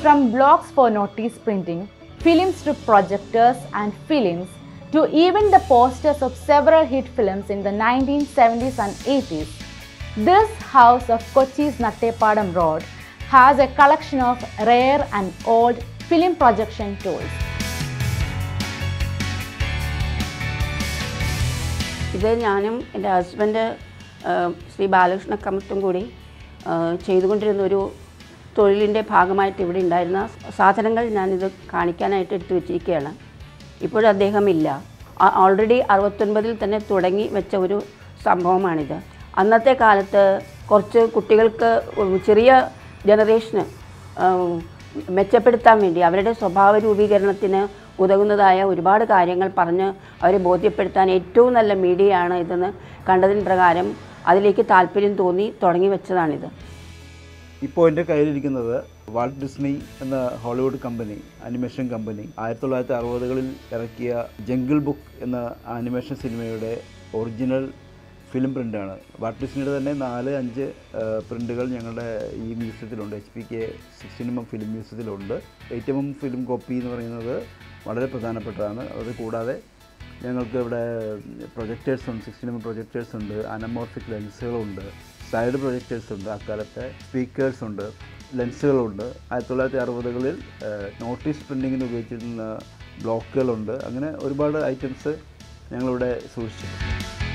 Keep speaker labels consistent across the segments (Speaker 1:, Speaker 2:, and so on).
Speaker 1: from blocks for notice printing, film strip projectors, and films to even the posters of several hit films in the 1970s and 80s. This house of Kochi's Nattepadam Road has a collection of rare and old film projection tools.
Speaker 2: ഇത് ഞാനും എൻ്റെ husband Shri Balakrishna കമത്തും കൂടി ആ, ചെയ്തുകൊണ്ടിരുന്ന ഒരു തൊഴിലിൻ്റെ ഭാഗമായിട്ട് ഇവിടെ ഉണ്ടായിരുന്ന സാധനങ്ങൾ ഞാനിത് കാണിക്കാനായിട്ട് എടുത്തു വെച്ചിരിക്കുകയാണ് ഇപ്പോഴും അദ്ദേഹം ഇല്ല ഓൾറെഡി അറുപത്തൊൻപതിൽ തന്നെ തുടങ്ങി വെച്ച ഒരു സംഭവമാണിത് അന്നത്തെ കാലത്ത് കുറച്ച് കുട്ടികൾക്ക് ചെറിയ ജനറേഷന് മെച്ചപ്പെടുത്താൻ വേണ്ടി അവരുടെ സ്വഭാവ രൂപീകരണത്തിന് ഉതകുന്നതായ ഒരുപാട് കാര്യങ്ങൾ പറഞ്ഞ് അവരെ ബോധ്യപ്പെടുത്താൻ ഏറ്റവും നല്ല മീഡിയയാണ് ഇതെന്ന് കണ്ടതിന് പ്രകാരം അതിലേക്ക് താല്പര്യം തോന്നി തുടങ്ങി വെച്ചതാണിത്
Speaker 3: ഇപ്പോൾ എൻ്റെ കയ്യിലിരിക്കുന്നത് വാൾട്ട് ഡിസ്നി എന്ന ഹോളിവുഡ് കമ്പനി അനിമേഷൻ കമ്പനി ആയിരത്തി തൊള്ളായിരത്തി അറുപതുകളിൽ ഇറക്കിയ ജംഗിൾ ബുക്ക് എന്ന ആനിമേഷൻ സിനിമയുടെ ഒറിജിനൽ ഫിലിം പ്രിൻ്റാണ് വാൾട്ട് ഡിസ്നിയുടെ തന്നെ നാല് അഞ്ച് പ്രിൻ്റുകൾ ഞങ്ങളുടെ ഈ മ്യൂസിയത്തിലുണ്ട് H P K sixteen M M film മ്യൂസിയത്തിലുണ്ട് eight M M film copy എന്ന് പറയുന്നത് വളരെ പ്രധാനപ്പെട്ടതാണ് അത് കൂടാതെ ഞങ്ങൾക്ക് ഇവിടെ പ്രൊജക്ടേഴ്സ് ഉണ്ട് സിക്സ്റ്റീൻ എം പ്രൊജക്ടേഴ്സ് ഉണ്ട് അനമോർഫിക് ലെൻസുകളുണ്ട് സൈഡ് പ്രൊജക്ടേഴ്സ് ഉണ്ട് അക്കാലത്തെ സ്പീക്കേഴ്സ് ഉണ്ട് ലെൻസുകളുണ്ട് ആയിരത്തി തൊള്ളായിരത്തി അറുപതുകളിൽ നോട്ടീസ് പ്രിൻറ്റിങ്ങിന് ഉപയോഗിച്ചിരുന്ന ബ്ലോക്കുകളുണ്ട് അങ്ങനെ ഒരുപാട് ഐറ്റംസ് ഞങ്ങളിവിടെ സൂക്ഷിച്ചിട്ടുണ്ട്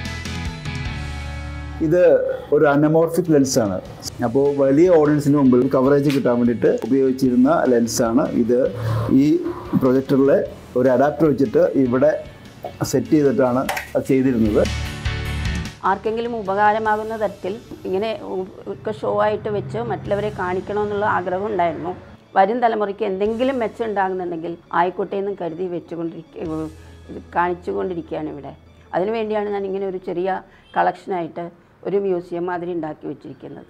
Speaker 3: ഇത് ഒരു അനമോർഫിക് ലെൻസാണ് അപ്പോൾ വലിയ ഓഡിയൻസിന് മുമ്പിൽ കവറേജ് കിട്ടാൻ വേണ്ടിയിട്ട് ഉപയോഗിച്ചിരുന്ന ലെൻസാണ് ഇത് ഈ പ്രൊജക്ടറിൽ ഒരു അഡാപ്റ്റർ വെച്ചിട്ട് ഇവിടെ സെറ്റ് ചെയ്തിട്ടാണ് അത് ചെയ്തിരുന്നത്
Speaker 2: ആർക്കെങ്കിലും ഉപകാരമാകുന്ന തരത്തിൽ ഇങ്ങനെ ഒക്കെ ഷോ ആയിട്ട് വെച്ച് മറ്റുള്ളവരെ കാണിക്കണമെന്നുള്ള ആഗ്രഹം ഉണ്ടായിരുന്നു വരും തലമുറയ്ക്ക് എന്തെങ്കിലും മെച്ചം ഉണ്ടാകുന്നുണ്ടെങ്കിൽ ആയിക്കോട്ടെ എന്നും കരുതി വെച്ചുകൊണ്ടിരിക്കുക കാണിച്ചുകൊണ്ടിരിക്കുകയാണ് ഇവിടെ അതിനുവേണ്ടിയാണ് ഞാൻ ഇങ്ങനെ ഒരു ചെറിയ കളക്ഷനായിട്ട് ഒരു മ്യൂസിയം മാതിരി ഉണ്ടാക്കി വെച്ചിരിക്കുന്നത്